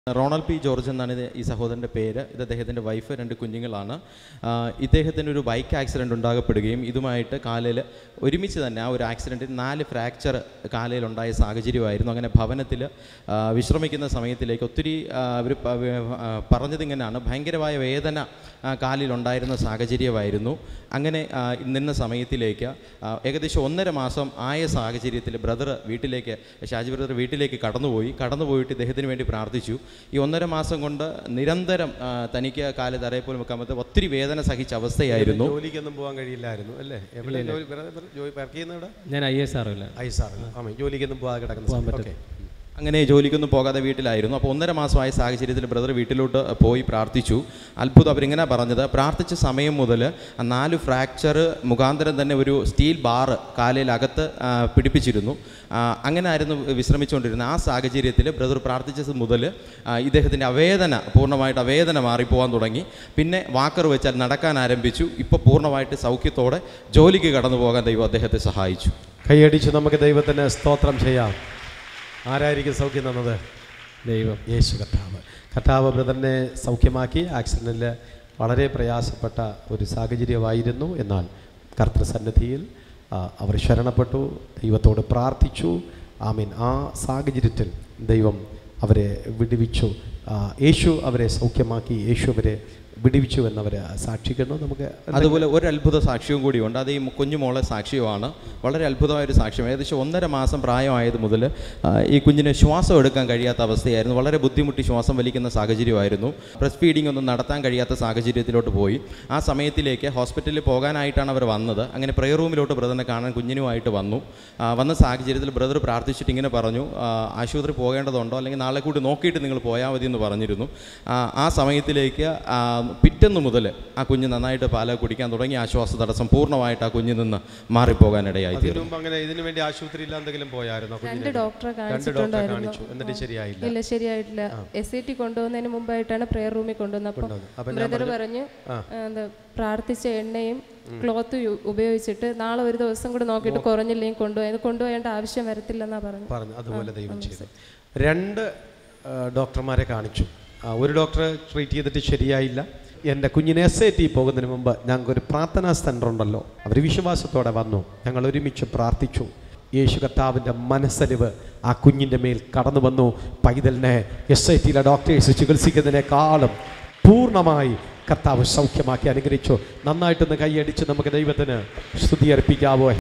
Ronald P George എന്നാണ് ഇത് ഈ സഹോദരൻ്റെ പേര് ഇത് അദ്ദേഹത്തിൻ്റെ വൈഫ് രണ്ട് കുഞ്ഞുങ്ങളാണ് ആ, ഇദ്ദേഹത്തിന് ഒരു ബൈക്ക് ആക്സിഡൻറ്റ് ഉണ്ടാകപ്പെടുകയും ഇതുമായിട്ട് കാലിൽ ഒരുമിച്ച് തന്നെ ആ ഒരു ആക്സിഡൻറ്റിൽ നാല് ഫ്രാക്ചർ കാലിലുണ്ടായ സാഹചര്യമായിരുന്നു അങ്ങനെ ഭവനത്തിൽ ആ, വിശ്രമിക്കുന്ന സമയത്തിലേക്ക് ഒത്തിരി അവർ പറഞ്ഞത് ഇങ്ങനെയാണ് ഭയങ്കരമായ വേദന ആ, കാലിലുണ്ടായിരുന്ന സാഹചര്യമായിരുന്നു അങ്ങനെ ആ, നിന്ന സമയത്തിലേക്ക് ആ, ഏകദേശം ഒന്നര മാസം ആയ സാഹചര്യത്തിൽ ബ്രദർ വീട്ടിലേക്ക് ഷാജി ബ്രദർ വീട്ടിലേക്ക് കടന്നുപോയി കടന്നുപോയിട്ട് ഇദ്ദേഹത്തിന് വേണ്ടി പ്രാർത്ഥിച്ചു ഈ ഒന്നര മാസം കൊണ്ട് നിരന്തരം ആ, തനിക്ക് കാല് തറയെ പോലും വെക്കാൻ പറ്റാത്ത ഒത്തിരി വേദന സഹിച്ച അവസ്ഥയായിരുന്നു ജോലിക്കൊന്നും പോകാൻ കഴിയില്ലായിരുന്നു അല്ലേ എവിടെ ജോലി ജോലി വർക്ക് ചെയ്യുന്ന ഇവിടെ ഞാൻ ഐ എസ് ആറില്ല ഐ സാർ ആമേ ജോലിക്കൊന്നും പോകാതെ കിടക്കുന്ന ഓക്കെ അങ്ങനെ ജോലിക്കൊന്നും പോകാതെ വീട്ടിലായിരുന്നു അപ്പോൾ ഒന്നര മാസമായ സാഹചര്യത്തിൽ ബ്രദർ വീട്ടിലോട്ട് പോയി പ്രാർത്ഥിച്ചു അത്ഭുതം അവരിങ്ങനെ പറഞ്ഞത് പ്രാർത്ഥിച്ച സമയം മുതൽ ആ നാല് ഫ്രാക്ചർ മുഖാന്തരം തന്നെ ഒരു സ്റ്റീൽ ബാറ് കാലയിലകത്ത് ആ, പിടിപ്പിച്ചിരുന്നു ആ, അങ്ങനെ ആയിരുന്നു വിശ്രമിച്ചുകൊണ്ടിരുന്നത് ആ സാഹചര്യത്തിൽ ബ്രദർ പ്രാർത്ഥിച്ചത് മുതൽ ആ, ഇദ്ദേഹത്തിൻ്റെ അവേദന പൂർണ്ണമായിട്ട് അവേദന മാറിപ്പോകാൻ തുടങ്ങി പിന്നെ വാക്കർ വെച്ചാൽ നടക്കാൻ ആരംഭിച്ചു ഇപ്പോൾ പൂർണ്ണമായിട്ട് സൗഖ്യത്തോടെ ജോലിക്ക് കടന്നു പോകാൻ ദൈവം അദ്ദേഹത്തെ സഹായിച്ചു കൈയടിച്ച് നമുക്ക് ദൈവത്തിന് സ്തോത്രം ചെയ്യാം ആരായിരിക്കും സൗഖ്യം തന്നത് ദൈവം യേശു കർത്താവ് കർത്താവ് ബ്രദറിനെ സൗഖ്യമാക്കി ആക്സിഡൻറ്റിൽ വളരെ പ്രയാസപ്പെട്ട ഒരു സാഹചര്യമായിരുന്നു എന്നാൽ കർത്തൃസന്നിധിയിൽ ആ, അവർ ശരണപ്പെട്ടു ദൈവത്തോട് പ്രാർത്ഥിച്ചു ആമീൻ ആ സാഹചര്യത്തിൽ ദൈവം അവരെ വിടുവിച്ചു ആ, യേശു അവരെ സൗഖ്യമാക്കി യേശു അവരെ വിടുവിച്ചു എന്നവർ സാക്ഷിക്കുന്നു നമുക്ക് അതുപോലെ ഒരു അത്ഭുത സാക്ഷ്യവും കൂടിയുണ്ട് അത് ഈ കുഞ്ഞുമോളെ സാക്ഷ്യമാണ് വളരെ അത്ഭുതമായ ഒരു സാക്ഷ്യം ഏകദേശം ഒന്നര മാസം പ്രായമായത് മുതൽ ആ, ഈ കുഞ്ഞിന് ശ്വാസം എടുക്കാൻ കഴിയാത്ത അവസ്ഥയായിരുന്നു വളരെ ബുദ്ധിമുട്ടി ശ്വാസം വലിക്കുന്ന സാഹചര്യമായിരുന്നു ബ്രസ്റ്റ് ഫീഡിംഗ് ഒന്നും നടത്താൻ കഴിയാത്ത സാഹചര്യത്തിലോട്ട് പോയി ആ സമയത്തിലേക്ക് ഹോസ്പിറ്റലിൽ പോകാനായിട്ടാണ് അവർ വന്നത് അങ്ങനെ പ്രെയർ റൂമിലോട്ട് ബ്രദറിനെ കാണാൻ കുഞ്ഞിനുമായിട്ട് വന്നു ആ, വന്ന സാഹചര്യത്തിൽ ബ്രദർ പ്രാർത്ഥിച്ചിട്ട് ഇങ്ങനെ പറഞ്ഞു ആ, ആശുപത്രി പോകേണ്ടതുണ്ടോ അല്ലെങ്കിൽ നാളെ കൂടി നോക്കിയിട്ട് നിങ്ങൾ പോയാൽ മതി എന്ന് പറഞ്ഞിരുന്നു ആ, ആ സമയത്തിലേക്ക് ആ, പിറ്റേന്ന് മുതൽ ആ കുഞ്ഞ് നന്നായിട്ട് പാല കുടിക്കാൻ തുടങ്ങി ആശ്വാസ തടസ്സം പൂർണ്ണമായിട്ട് ആ കുഞ്ഞിൽ നിന്ന് മാറിപ്പോകാനിടയായി അതിനു തീർന്നു മുമ്പ് അങ്ങനെ ഇതിനു വേണ്ടി ആശുപത്രിയിൽ എന്തെങ്കിലും പോയായിരുന്നോ രണ്ട് കുഞ്ഞിനെ ഡോക്ടറെ രണ്ട് ഡോക്ടറെ കാണിച്ചിട്ടുണ്ടായിരുന്നു കാണിച്ചു എന്നിട്ട് ശരിയായില്ല ഇല്ല ശരിയായിട്ടില്ല എസ് ഐ ടി കൊണ്ടുവന്നതിന് മുമ്പായിട്ടാണ് പ്രെയർ റൂമിൽ കൊണ്ടുവന്നത് അപ്പം കൊണ്ടുവന്നു. അപ്പം ഞാൻ ബ്രദർ പറഞ്ഞു ആ, എന്താ പ്രാർത്ഥിച്ച എണ്ണയും ക്ലോത്ത് ഉപയോഗിച്ചിട്ട് നാളെ ഒരു ദിവസം കൂടെ നോക്കിയിട്ട് കുറഞ്ഞില്ലെങ്കിൽ കൊണ്ടുപോയത് കൊണ്ടുപോയേണ്ട ആവശ്യം വരത്തില്ലെന്നാ പറഞ്ഞു പറഞ്ഞു അതുപോലെ ദൈവം ചെയ്തു രണ്ട് ആ, ഡോക്ടർമാരെ കാണിച്ചു ആ, ഒരു ഡോക്ടറെ ട്രീറ്റ് ചെയ്തിട്ട് ശരിയായില്ല എൻ്റെ കുഞ്ഞിനെ എസ് ഐ ടി പോകുന്നതിന് മുമ്പ് ഞങ്ങൾക്കൊരു പ്രാർത്ഥനാ സെൻ്റർ ഉണ്ടല്ലോ അവർ വിശ്വാസത്തോടെ വന്നു ഞങ്ങൾ ഒരുമിച്ച് പ്രാർത്ഥിച്ചു യേശു കർത്താവിൻ്റെ മനസ്സലിവ് ആ കുഞ്ഞിൻ്റെ മേൽ കടന്നു വന്നു പൈതലിനെ എസ് ഐ ടിയിലെ ഡോക്ടേഴ്സ് ചികിത്സിക്കുന്നതിനേക്കാളും പൂർണ്ണമായി കർത്താവ് സൗഖ്യമാക്കി അനുഗ്രഹിച്ചു നന്നായിട്ടൊന്ന് കൈയടിച്ച് നമുക്ക് ദൈവത്തിന് സ്തുതി അർപ്പിക്കാവോ